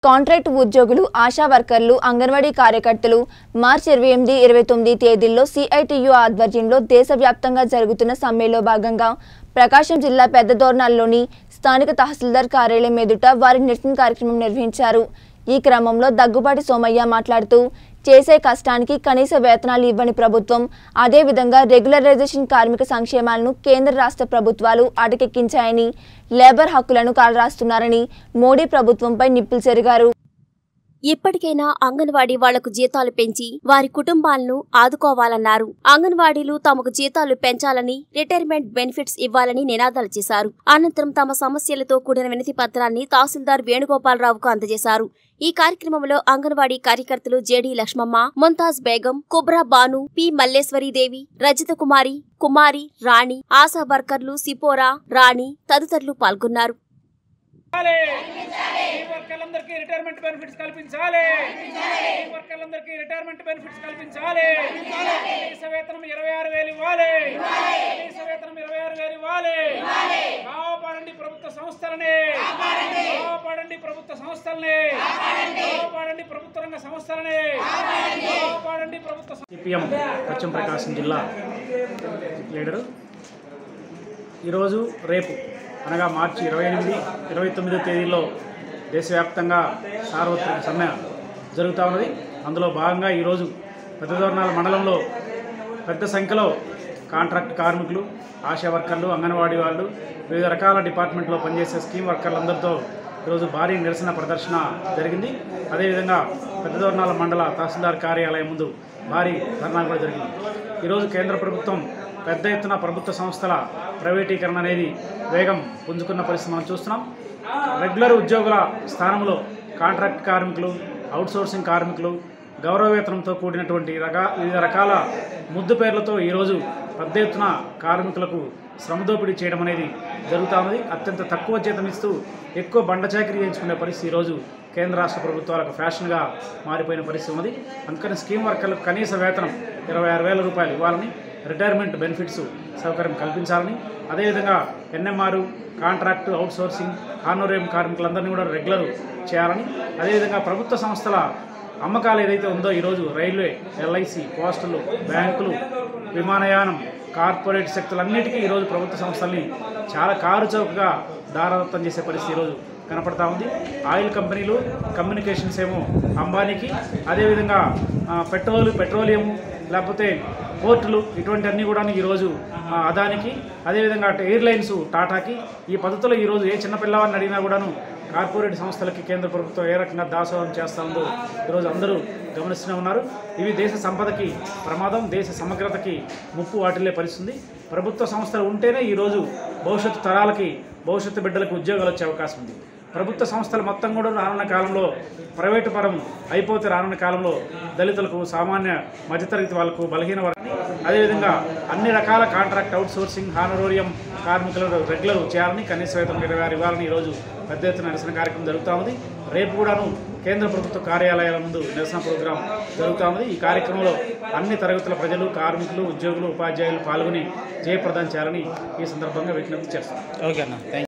contract ఉద్యోగులు ఆశా వర్కర్లు అంగన్వాడీ కార్యకర్తలు మార్చి ఇరవై ఎనిమిది ఇరవై తొమ్మిది తేదీల్లో సిఐటియు ఆధ్వర్యంలో దేశవ్యాప్తంగా జరుగుతున్న సమ్మెలో భాగంగా ప్రకాశం జిల్లా పెద్దదోర్నాల్లోని స్థానిక తహసీల్దార్ కార్యాలయం ఎదుట వారి నిరసన కార్యక్రమం నిర్వహించారు ఈ క్రమంలో దగ్గుబాటి సోమయ్య మాట్లాడుతూ చేసే కష్టానికి కనీస వేతనాలు ఇవ్వని ప్రభుత్వం అదేవిధంగా రెగ్యులరైజేషన్ కార్మిక సంక్షేమాలను కేంద్ర రాష్ట్ర ప్రభుత్వాలు అటకెక్కించాయని లేబర్ హక్కులను కాలరాస్తున్నారని మోడీ ప్రభుత్వంపై నిప్పులు చెరిగారు ఇప్పటికైనా అంగన్వాడీ వాళ్లకు జీతాలు పెంచి వారి కుటుంబాలను ఆదుకోవాలన్నారు అంగన్వాడీలు తమకు జీతాలు పెంచాలని రిటైర్మెంట్ బెనిఫిట్స్ ఇవ్వాలని నినాదాలు చేశారు అనంతరం తమ సమస్యలతో కూడిన వినతి పత్రాన్ని తహసీల్దార్ వేణుగోపాలరావుకు అందజేశారు ఈ కార్యక్రమంలో అంగన్వాడీ కార్యకర్తలు జేడీ లక్ష్మమ్మ ముంతాజ్ బేగం కుబ్రా బాను పి మల్లేశ్వరీదేవి రజిత కుమారి కుమారి రాణి ఆశా వర్కర్లు సిపోరా రాణి తదితరులు పాల్గొన్నారు కల్పించాలి ఈ వర్కర్లందరికీ రిటైర్మెంట్ బెనిఫిట్స్ కల్పించాలి ఈ వర్కర్లందరికీ రిటైర్మెంట్ బెనిఫిట్స్ కల్పించాలి కనీస వేతనం ఇరవై ఆరు వేలు ఇవ్వాలి కనీస వేతనం ఇరవై ఆరు వేలు ఇవ్వాలి కాపాడండి ప్రభుత్వ సంస్థలని కాపాడండి ప్రభుత్వ సంస్థల్ని కాపాడండి ప్రభుత్వ రంగ సంస్థలని కాపాడండి ప్రభుత్వ సిపిఎం పశ్చిమ ప్రకాశం జిల్లా లీడరు ఈరోజు రేపు అనగా మార్చి ఇరవై ఎనిమిది ఇరవై తొమ్మిదో తేదీలో దేశవ్యాప్తంగా సార్వత్రిక సమ్మె జరుగుతూ ఉన్నది అందులో భాగంగా ఈరోజు పెద్దదోర్నాల మండలంలో పెద్ద సంఖ్యలో కాంట్రాక్ట్ కార్మికులు ఆశా వర్కర్లు అంగన్వాడీ వాళ్ళు వివిధ రకాల డిపార్ట్మెంట్లో పనిచేసే స్కీమ్ వర్కర్లందరితో ఈరోజు భారీ నిరసన ప్రదర్శన జరిగింది అదేవిధంగా పెద్దదోర్నాల మండల తహసీల్దార్ కార్యాలయం ముందు భారీ ధర్నా కూడా జరిగింది ఈరోజు కేంద్ర ప్రభుత్వం పెద్ద ఎత్తున ప్రభుత్వ సంస్థల ప్రైవేటీకరణ అనేది వేగం పుంజుకున్న పరిస్థితి మనం చూస్తున్నాం రెగ్యులర్ ఉద్యోగుల స్థానంలో కాంట్రాక్ట్ కార్మికులు అవుట్సోర్సింగ్ కార్మికులు గౌరవ వేతనంతో కూడినటువంటి రకా వివిధ రకాల ముద్దు పేర్లతో ఈరోజు పెద్ద ఎత్తున కార్మికులకు శ్రమదోపిడీ చేయడం అనేది జరుగుతూ ఉన్నది అత్యంత తక్కువ జీతం ఇస్తూ ఎక్కువ బండ చాకరీ చేయించుకునే పరిస్థితి ఈరోజు కేంద్ర రాష్ట్ర ప్రభుత్వాలకు ఫ్యాషన్గా మారిపోయిన పరిస్థితి ఉన్నది అందుకని స్కీమ్ వర్కర్లకు కనీస వేతనం ఇరవై ఆరు వేల రూపాయలు ఇవ్వాలని రిటైర్మెంట్ బెనిఫిట్స్ సౌకర్యం కల్పించాలని అదేవిధంగా ఎన్ఎంఆర్ కాంట్రాక్టు అవుట్సోర్సింగ్ హానోరియం కార్మికులందరినీ కూడా రెగ్యులర్ చేయాలని అదేవిధంగా ప్రభుత్వ సంస్థల అమ్మకాలు ఏదైతే ఉందో ఈరోజు రైల్వే ఎల్ఐసి పోస్టులు బ్యాంకులు విమానయానం కార్పొరేట్ శక్తులన్నిటికీ ఈరోజు ప్రభుత్వ సంస్థల్ని చాలా కారు చౌకగా దారదత్తం చేసే పరిస్థితి ఈరోజు కనపడతా ఉంది ఆయిల్ కంపెనీలు కమ్యూనికేషన్స్ ఏమో అంబానీకి అదేవిధంగా ఆ, పెట్రోల్ పెట్రోలియం లేకపోతే పోర్టులు ఇటువంటి అన్నీ కూడా ఈరోజు ఆ, అదానికి అదేవిధంగా అటు ఎయిర్లైన్స్ టాటాకి ఈ పద్ధతిలో ఈరోజు ఏ చిన్న పిల్లవాడిని అడిగినా కూడాను కార్పొరేట్ సంస్థలకి కేంద్ర ప్రభుత్వం ఏ రకంగా దాసోహం చేస్తా ఉందో ఈరోజు అందరూ గమనిస్తూనే ఉన్నారు ఇవి దేశ సంపదకి ప్రమాదం దేశ సమగ్రతకి ముప్పు వాటిల్లే పరిస్థితుంది ప్రభుత్వ సంస్థలు ఉంటేనే ఈరోజు భవిష్యత్తు తరాలకి భవిష్యత్తు బిడ్డలకు ఉద్యోగాలు వచ్చే అవకాశం ఉంది ప్రభుత్వ సంస్థలు మొత్తం కూడా రానున్న కాలంలో ప్రైవేటు పరం అయిపోతే రానున్న కాలంలో దళితులకు సామాన్య మధ్యతరగతి వాళ్ళకు బలహీన వర్గాన్ని అదేవిధంగా అన్ని రకాల కాంట్రాక్ట్ అవుట్ సోర్సింగ్ హానరోరియం కార్మికులను రెగ్యులర్ చేయాలని కనీస వేతనం ఇరవై ఆరు ఇవ్వాలని ఈరోజు పెద్ద ఎత్తున నిరసన కార్యక్రమం జరుగుతూ ఉంది రేపు కూడాను కేంద్ర ప్రభుత్వ కార్యాలయాల ముందు నిరసన ప్రోగ్రాం జరుగుతూ ఉంది ఈ కార్యక్రమంలో అన్ని తరగతుల ప్రజలు కార్మికులు ఉద్యోగులు ఉపాధ్యాయులు పాల్గొని జయప్రదం చేయాలని ఈ సందర్భంగా విజ్ఞప్తి చేస్తాం ఓకే అన్న థ్యాంక్